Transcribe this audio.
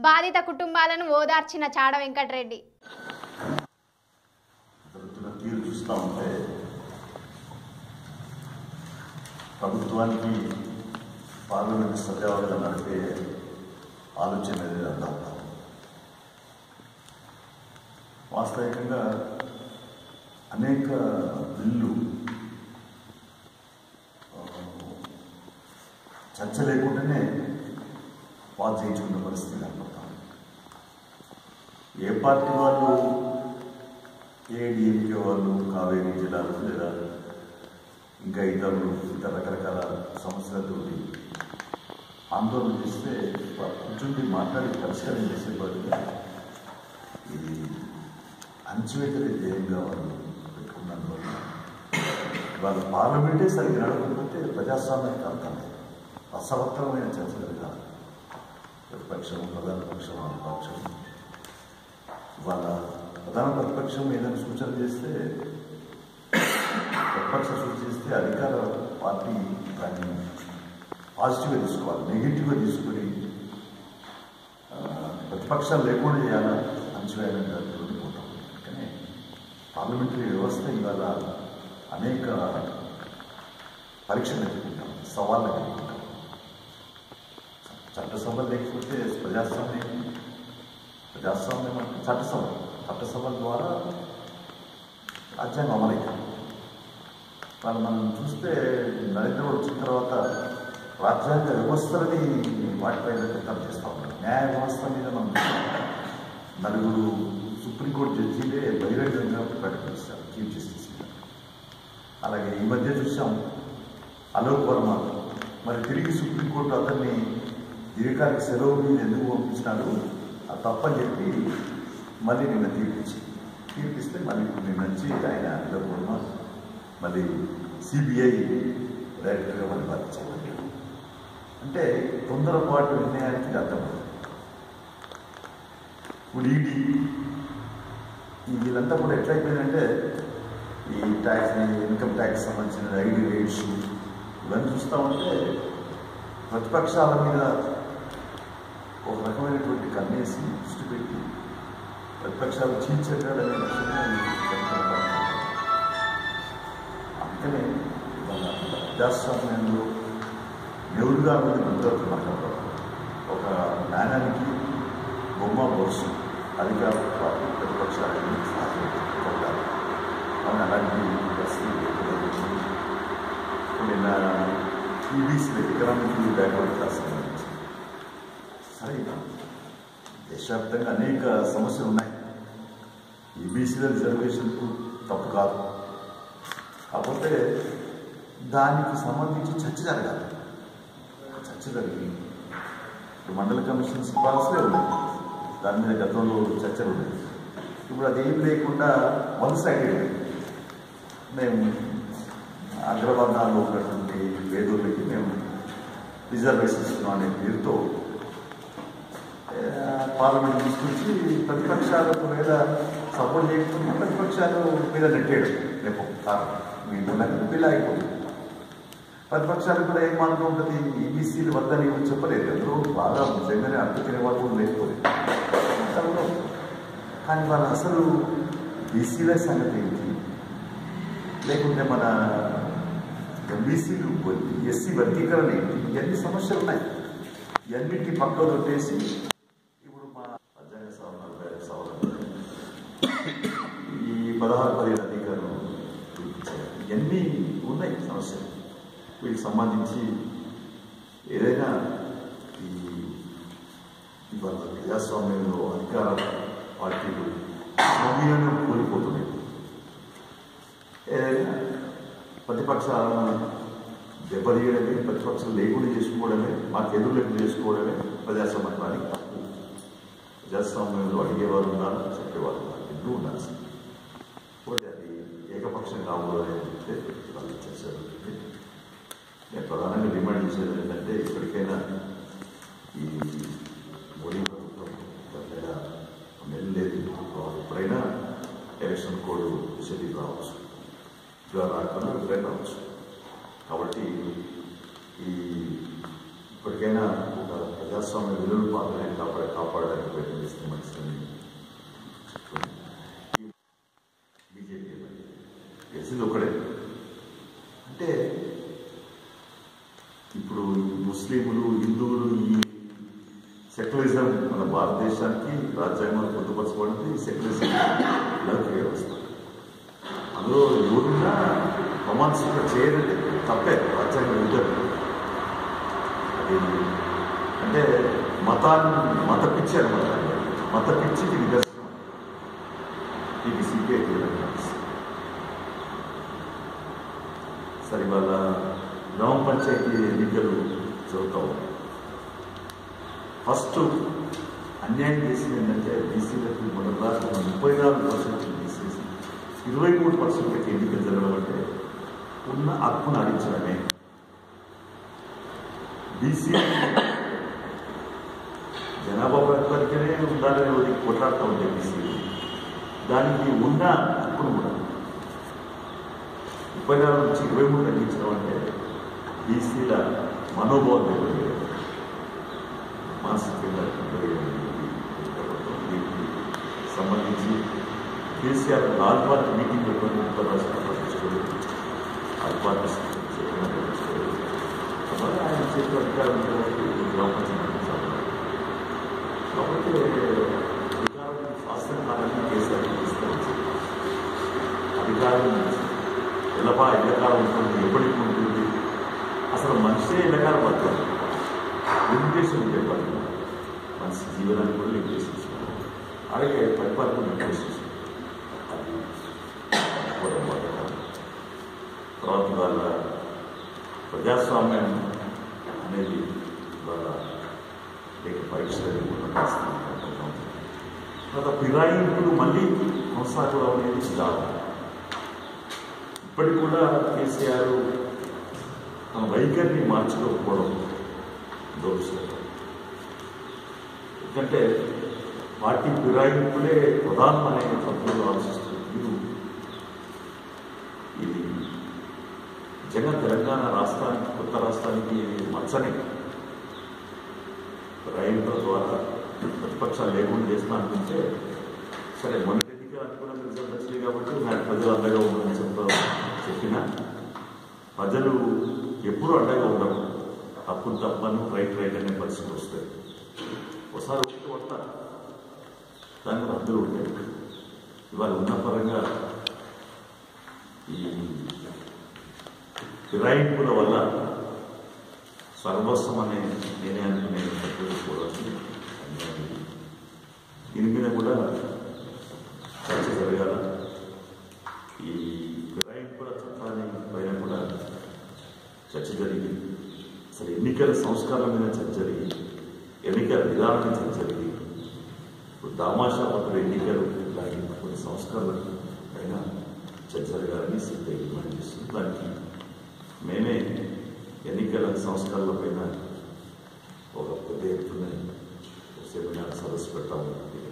బాధిత కుటుంబాలను ఓదార్చిన చాడ వెంకటరెడ్డి జరుగుతున్న తీరు చూస్తూ ఉంటే ప్రభుత్వానికి పార్లమెంట్ సజావుగా నడిపే ఆలోచన అనేది అర్థం కాదు. వాస్తవికంగా అనేక బిల్లు ఆ, చర్చ లేకుండానే పాస్ చేయించుకున్న పరిస్థితి కనపడతాం ఏ పార్టీ వాళ్ళు ఏడీఎంకే వాళ్ళు కావేరీ జిల్లాలు లేదా ఇంకా ఇతరులు ఇతర రకరకాల సమస్యలతో ఆందోళన చేస్తే వా- కూర్చుండి మాట్లాడి పరిష్కారం చేసే బదులుగా ఇది అణచివేతలే ధ్యేయంగా వాళ్ళు పెట్టుకున్నందువల్ల వాళ్ళ పార్లమెంటే సరిగ్గా నడవకపోతే ప్రజాస్వామ్యానికి అర్థం లేదు అసవత్తరమైన చర్చ జరగాలి ప్రతిపక్షం ప్రధాన పక్షం పక్షం వాళ్ళ ప్రధాన ప్రతిపక్షం ఏదైనా సూచన చేస్తే ప్రతిపక్ష సూచన చేస్తే అధికార పార్టీ దాన్ని పాజిటివ్గా తీసుకోవాలి నెగిటివ్గా తీసుకొని ఆ, ప్రతిపక్షాలు లేకుండా చేయాలా అంచవేయాలని పోతాం కానీ పార్లమెంటరీ వ్యవస్థ ఇవాళ అనేక పరీక్షలు ఎదుర్కొంటాం సవాళ్ళు ఎదుర్కొంటాం చట్టసభ లేకపోతే ప్రజాస్వామ్యం ప్రజాస్వామ్యం అంటే చట్టసభ చట్టసభ ద్వారా రాజ్యాంగం అమలైంది వాళ్ళు మనం చూస్తే నరేంద్ర మోడీ వచ్చిన తర్వాత రాజ్యాంగ వ్యవస్థలని వాటిపైన పెద్దలు చేస్తూ ఉన్నారు న్యాయ వ్యవస్థ మీద మనం నలుగురు సుప్రీంకోర్టు జడ్జీలే బహిరంగంగా ప్రకటిస్తారు చీఫ్ జస్టిస్ గా. అలాగే ఈ మధ్య చూసాం అలోక్ వర్మ మరి తిరిగి సుప్రీంకోర్టు అతన్ని దీర్ఘకాలిక సెలవు మీద ఎందుకు పంపించినాడు అది తప్పని చెప్పి మళ్ళీ నిన్న తీర్పిచ్చింది తీర్పిస్తే మళ్ళీ ఇప్పుడు నిన్న నుంచి ఆయన అలోక్ వర్మ మళ్ళీ సిబిఐ డైరెక్టర్గా మళ్ళీ బాధించబడ్డాడు అంటే తొందరపాటు నిర్ణయానికి ఇది అర్థమవుతుంది ఇప్పుడు ఈడీ ఈ వీళ్ళంతా కూడా ఎట్లయిపోయిందంటే ఈ ట్యాక్స్ ఇన్కమ్ ట్యాక్స్ సంబంధించిన ఐడి రేట్స్ ఇవన్నీ చూస్తూ ఉంటే ప్రతిపక్షాల మీద ఒక రకమైనటువంటి కన్నేసి దృష్టి పెట్టి ప్రతిపక్షాలు చీల్చెట్టాడనే లక్ష్యంగా ఈ ప్రభుత్వం పనిచేస్తుంది. అందుకనే మన ప్రజాస్వామ్యంలో నెవురుగా ఉన్నది గుజరాత్ మాట్లాడతారు ఒక నాణానికి బొమ్మ బొరుసు అధికార పార్టీ ప్రతిపక్షాలని సాధించాలి అవును అలాంటి పరిస్థితి ఎదురవుతుంది. ఇప్పుడు నిన్న ఈబీసీ ఎకనామిక్ బ్యాక్వర్డ్ క్లాస్ సంబంధించి సరే దేశవ్యాప్తంగా అనేక సమస్యలు ఉన్నాయి ఈబీసీల రిజర్వేషన్ తప్పు కాదు కాకపోతే దానికి సంబంధించి చర్చ జరగాలి చర్చ జరిగి ఇప్పుడు మండల కమిషన్ సిఫార్సులే ఉన్నాయి దాని మీద గతంలో చర్చలు ఉన్నాయి ఇప్పుడు అది ఏం లేకుండా వన్ సైడెడ్ మేము అగ్రవర్ణాల్లో ఉన్నటువంటి పేదోళ్ళకి మేము రిజర్వేషన్ ఇస్తున్నాం అనే పేరుతో ఆ, పార్లమెంట్ తీసుకొచ్చి ప్రతిపక్షాలకు మీద సపోర్ట్ చేయకుండా ప్రతిపక్షాలు మీద నెట్టేయడం రేపు కారణం మీ మూలంగా బిల్ అయిపోతుంది ప్రతిపక్షాలకు కూడా ఏం మార్గం ఉంటుంది ఈబీసీలు వద్దని ఏమని చెప్పలేదు అందరూ బాగా నిజంగానే అర్థకునే వాళ్ళు కూడా లేకపోలేదు గతంలో. కానీ వాళ్ళ అసలు బీసీల సంగతి ఏంటి లేకుంటే మన ఎంబీసీలు ఎస్సీ వర్గీకరణ ఏంటి ఇవన్నీ సమస్యలు ఉన్నాయి ఇవన్నింటి పక్కన కొట్టేసి ఇప్పుడు మా రాజ్యాంగ సవరణ సవరణ ఈ పదహారు పదిహేను అధికారులు చూపించారు ఇవన్నీ ఉన్నాయి సమస్యలు వీటికి సంబంధించి ఏదైనా ఈ ఇవాళ ప్రజాస్వామ్యంలో అధికార పార్టీలు సమయంలో కోల్పోతున్నాయి ఏదైనా ప్రతిపక్షాలను దెబ్బతీయడమే ప్రతిపక్షం లేకుండా చేసుకోవడమే మాకు ఎదురు లేకుండా చేసుకోవడమే ప్రజాస్వామ్యానికి తప్పు ప్రజాస్వామ్యంలో అడిగేవారు ఉన్నారు చెప్పేవారు ఉన్నారు ఇద్దరు ఉండాల్సింది పోతే అది ఏకపక్షం కాకూడదు అని చెప్తే వాళ్ళు చేశారు నేను ప్రధానంగా డిమాండ్ చేసేది ఏంటంటే ఇప్పటికైనా ఈ మోడీ ప్రభుత్వం లేదా నెల లేదు ఎప్పుడైనా ఎలక్షన్ కోడ్ విషయం రావచ్చు ఇలా రాకుండా ఎప్పుడైనా రావచ్చు కాబట్టి ఈ ఇప్పటికైనా ఒక ప్రజాస్వామ్య విలువలు మాత్రమే కాపాడ కాపాడాలి సెక్యులరిజం మన భారతదేశానికి రాజ్యాంగంలో పొందుపరచబడింది సెక్యులరిజం లౌకిక వ్యవస్థ అందులో ఎవరున్నా ప్రమాణస్వీకరణ చేయదండి తప్పే రాజ్యాంగం విరుద్ధం అది అంటే మతాన్ని మత పిచ్చి అనమాట మత పిచ్చికి నిదర్శనం ఇది సిపిఐ సరే వాళ్ళ గ్రామ పంచాయతీ ఎన్నికలు జరుగుతూ ఉన్నాయి ఫస్ట్ అన్యాయం చేసింది ఏంటంటే బీసీలకు మొదటి ముప్పై నాలుగు పర్సెంట్ తీసేసి ఇరవై మూడు పర్సెంట్కి ఎన్నికలు జరగడం అంటే ఉన్న హక్కును హరించడమే బీసీ జనాభా ప్రాతిపదికనే ఉండాలని ఒకటి కొట్లాడుతూ ఉంటాయి బీసీ దానికి ఉన్న హక్కును కూడా ముప్పై నాలుగు నుంచి ఇరవై మూడు తగ్గించడం అంటే బీసీల మనోభావం దెబ్బతీయడం. మానసికంగా దెబ్బతీయడం. దీనికి సంబంధించి కేసీఆర్ ఆల్ పార్టీ మీటింగ్ పెట్టుకుని ఉత్తర రాష్ట్ర ప్రతిష్టలు ఆల్ పార్టీ ప్రతిష్టలు అలాగే ఆయన చేతిలో అధికారం ఉంది కాబట్టి గ్రామ పంచాయతీ సాగుతుంది. కాబట్టి అధికారం శాస్త్రకారాన్ని కేసీఆర్ తీసుకొచ్చి అధికారం ఎలపా ఎల్లకాలం ఉంటుంది ఎప్పటికి ఉంటుంది అసలు మనిషే ఎల్లకాలం బతకాలి లిమిటేషన్ ఉంటే పని మనిషి జీవనానికి కూడా లిమిటేషన్స్ అలాగే పరిపాలన లిమిటేషన్స్ అది అనుకోవడం బతకాలి తర్వాత వాళ్ళ ప్రజాస్వామ్యం అనేది వాళ్ళ లేక పరీక్షలు కూడా తర్వాత ఫిరాయింపులు మళ్ళీ కొనసాగడం అనేది దారుణం ఇప్పటికి కూడా కేసీఆర్ తన వైఖరిని మార్చుకోకపోవడం దోషం ఎందుకంటే పార్టీ ఫిరాయింపులే ప్రధానమనే తప్పులు ఆలోచిస్తుంది మీరు ఇది నిజంగా తెలంగాణ రాష్ట్రానికి కొత్త రాష్ట్రానికి ఇది మచ్చనే ఫిరాయింపుల ద్వారా ప్రతిపక్షాలు లేకుండా చేస్తా అనుకుంటే సరే మొన్నటి ఎన్నికలకు కూడా రిజల్ట్ వచ్చింది కాబట్టి నాకు ప్రజలు అండగా ఉందని చెప్తా చెప్పిన ప్రజలు ఎప్పుడూ అండగా ఉండరు తప్పులు తప్పను రైట్ రైట్ అనే పరిస్థితి వస్తాయి ఒకసారి ఒకటి కొడతా దాని కూడా అందరూ ఉంటాయి ఇవాళ ఉన్న పరంగా ఈ ఫిరాయింపుల వల్ల సర్వస్వం అనే నేనే అనుకునే తప్పుకోవడానికి దీని మీద కూడా చర్చ జరగాల ఈ ఫిరాయింపుల చట్టాన్ని పైన కూడా చర్చ జరిగి అసలు ఎన్నికల సంస్కారం మీద చర్చ జరిగి ఎన్నికల విధానం మీద చర్చ జరిగి ఇప్పుడు దామాషా పత్ర ఎన్నికలు లాంటి కొన్ని సంస్కరణల పైన చర్చ జరగాలని సిద్ధ డిమాండ్ చేస్తుంది దానికి మేమే ఎన్నికల సంస్కరణల పైన ఒక పెద్ద ఎత్తున సెమినార్ సదస్సు పెడతాము